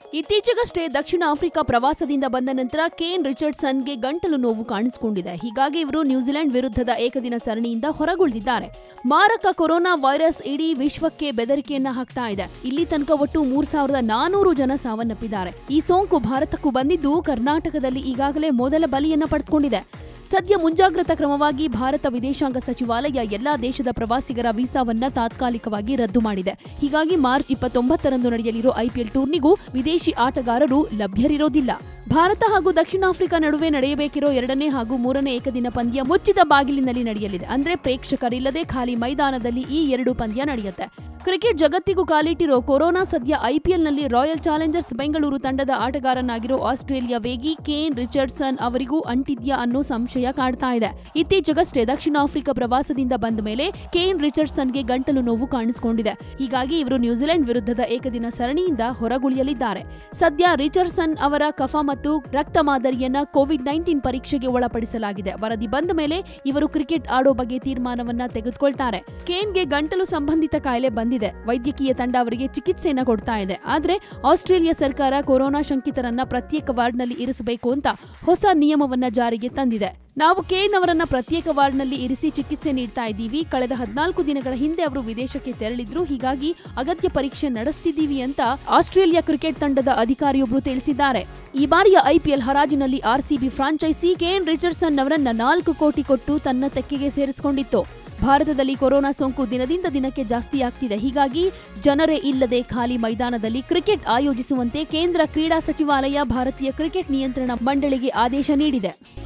ಇತ್ತೀಚೆಗಷ್ಟೇ ದಕ್ಷಿಣ ಆಫ್ರಿಕಾ ಪ್ರವಾಸದಿಂದ ಬಂದ ನಂತರ ಕೇನ್ ರಿಚರ್ಡ್ಸನ್ಗೆ ಗಂಟಲು ನೋವು ಕಾಣಿಸಿಕೊಂಡಿದೆ ಹೀಗಾಗಿ ಇವರು ನ್ಯೂಜಿಲೆಂಡ್ ವಿರುದ್ಧದ ಏಕದಿನ ಸರಣಿಯಿಂದ ಹೊರಗುಳಿದಿದ್ದಾರೆ ಮಾರಕ ಕೊರೋನಾ ವೈರಸ್ ಇಡೀ ವಿಶ್ವಕ್ಕೆ ಬೆದರಿಕೆಯನ್ನ ಹಾಕ್ತಾ ಇದೆ ಇಲ್ಲಿ ತನಕ ಒಟ್ಟು ಮೂರ್ ಸಾವಿರದ ನಾನೂರು ಜನ ಸಾವನ್ನಪ್ಪಿದ್ದಾರೆ ಈ ಸೋಂಕು ಭಾರತಕ್ಕೂ ಬಂದಿದ್ದು ಕರ್ನಾಟಕದಲ್ಲಿ ಈಗಾಗಲೇ ಮೊದಲ ಬಲಿಯನ್ನ ಪಡೆದುಕೊಂಡಿದೆ ಸದ್ಯ ಮುಂಜಾಗ್ರತಾ ಕ್ರಮವಾಗಿ ಭಾರತ ವಿದೇಶಾಂಗ ಸಚಿವಾಲಯ ಎಲ್ಲಾ ದೇಶದ ಪ್ರವಾಸಿಗರ ವೀಸಾವನ್ನ ತಾತ್ಕಾಲಿಕವಾಗಿ ರದ್ದು ಮಾಡಿದೆ ಹೀಗಾಗಿ ಮಾರ್ಚ್ ಇಪ್ಪತ್ತೊಂಬತ್ತರಂದು ನಡೆಯಲಿರೋ ಐಪಿಎಲ್ ಟೂರ್ನಿಗೂ ವಿದೇಶಿ ಆಟಗಾರರು ಲಭ್ಯರಿರೋದಿಲ್ಲ ಭಾರತ ಹಾಗೂ ದಕ್ಷಿಣ ಆಫ್ರಿಕಾ ನಡುವೆ ನಡೆಯಬೇಕಿರೋ ಎರಡನೇ ಹಾಗೂ ಮೂರನೇ ಏಕದಿನ ಪಂದ್ಯ ಮುಚ್ಚಿದ ಬಾಗಿಲಿನಲ್ಲಿ ನಡೆಯಲಿದೆ ಅಂದ್ರೆ ಪ್ರೇಕ್ಷಕರಿಲ್ಲದೆ ಖಾಲಿ ಮೈದಾನದಲ್ಲಿ ಈ ಎರಡು ಪಂದ್ಯ ನಡೆಯುತ್ತೆ ಕ್ರಿಕೆಟ್ ಜಗತ್ತಿಗೂ ಕಾಲಿಟ್ಟಿರೋ ಕೊರೋನಾ ಸದ್ಯ ಐಪಿಎಲ್ನಲ್ಲಿ ರಾಯಲ್ ಚಾಲೆಂಜರ್ಸ್ ಬೆಂಗಳೂರು ತಂಡದ ಆಟಗಾರನಾಗಿರೋ ಆಸ್ಟ್ರೇಲಿಯಾ ವೇಗಿ ಕೇನ್ ರಿಚರ್ಡ್ಸನ್ ಅವರಿಗೂ ಅಂಟಿದ್ಯಾ ಅನ್ನೋ ಸಂಶಯ ಕಾಡ್ತಾ ಇದೆ ಇತ್ತೀಚೆಗಷ್ಟೇ ದಕ್ಷಿಣ ಆಫ್ರಿಕಾ ಪ್ರವಾಸದಿಂದ ಬಂದ ಮೇಲೆ ಕೇನ್ ರಿಚರ್ಡ್ಸನ್ಗೆ ಗಂಟಲು ನೋವು ಕಾಣಿಸಿಕೊಂಡಿದೆ ಹೀಗಾಗಿ ಇವರು ನ್ಯೂಜಿಲೆಂಡ್ ವಿರುದ್ಧದ ಏಕದಿನ ಸರಣಿಯಿಂದ ಹೊರಗುಳಿಯಲಿದ್ದಾರೆ ಸದ್ಯ ರಿಚರ್ಡ್ಸನ್ ಅವರ ಕಫ ಮತ್ತು ರಕ್ತ ಮಾದರಿಯನ್ನ ಕೋವಿಡ್ ನೈನ್ಟೀನ್ ಪರೀಕ್ಷೆಗೆ ಒಳಪಡಿಸಲಾಗಿದೆ ವರದಿ ಬಂದ ಮೇಲೆ ಇವರು ಕ್ರಿಕೆಟ್ ಆಡೋ ಬಗ್ಗೆ ತೀರ್ಮಾನವನ್ನ ತೆಗೆದುಕೊಳ್ತಾರೆ ಕೇನ್ಗೆ ಗಂಟಲು ಸಂಬಂಧಿತ ಕಾಯಿಲೆ ಬಂದಿದೆ ವೈದ್ಯಕೀಯ ತಂಡ ಅವರಿಗೆ ಚಿಕಿತ್ಸೆಯನ್ನ ಕೊಡ್ತಾ ಇದೆ ಆದ್ರೆ ಆಸ್ಟ್ರೇಲಿಯಾ ಸರ್ಕಾರ ಕೊರೋನಾ ಶಂಕಿತರನ್ನ ಪ್ರತ್ಯೇಕ ವಾರ್ಡ್ನಲ್ಲಿ ಇರಿಸಬೇಕು ಅಂತ ಹೊಸ ನಿಯಮವನ್ನ ಜಾರಿಗೆ ತಂದಿದೆ ನಾವು ಕೇನ್ ಅವರನ್ನ ಪ್ರತ್ಯೇಕ ವಾರ್ಡ್ನಲ್ಲಿ ಇರಿಸಿ ಚಿಕಿತ್ಸೆ ನೀಡ್ತಾ ಇದ್ದೀವಿ ಕಳೆದ ಹದಿನಾಲ್ಕು ದಿನಗಳ ಹಿಂದೆ ಅವರು ವಿದೇಶಕ್ಕೆ ತೆರಳಿದ್ರು ಹೀಗಾಗಿ ಅಗತ್ಯ ಪರೀಕ್ಷೆ ನಡೆಸ್ತಿದ್ದೀವಿ ಅಂತ ಆಸ್ಟ್ರೇಲಿಯಾ ಕ್ರಿಕೆಟ್ ತಂಡದ ಅಧಿಕಾರಿಯೊಬ್ಬರು ತಿಳಿಸಿದ್ದಾರೆ ಈ ಬಾರಿಯ ಐಪಿಎಲ್ ಹರಾಜಿನಲ್ಲಿ ಆರ್ಸಿಬಿ ಫ್ರಾಂಚೈಸಿ ಕೇನ್ ರಿಚರ್ಡ್ಸನ್ ಅವರನ್ನ ನಾಲ್ಕು ಕೋಟಿ ಕೊಟ್ಟು ತನ್ನ ತೆಕ್ಕೆಗೆ ಸೇರಿಸಿಕೊಂಡಿತ್ತು ಭಾರತದಲ್ಲಿ ಕೊರೋನಾ ಸೋಂಕು ದಿನದಿಂದ ದಿನಕ್ಕೆ ಜಾಸ್ತಿ ಆಗ್ತಿದೆ ಹೀಗಾಗಿ ಜನರೇ ಇಲ್ಲದೆ ಖಾಲಿ ಮೈದಾನದಲ್ಲಿ ಕ್ರಿಕೆಟ್ ಆಯೋಜಿಸುವಂತೆ ಕೇಂದ್ರ ಕ್ರೀಡಾ ಸಚಿವಾಲಯ ಭಾರತೀಯ ಕ್ರಿಕೆಟ್ ನಿಯಂತ್ರಣ ಮಂಡಳಿಗೆ ಆದೇಶ ನೀಡಿದೆ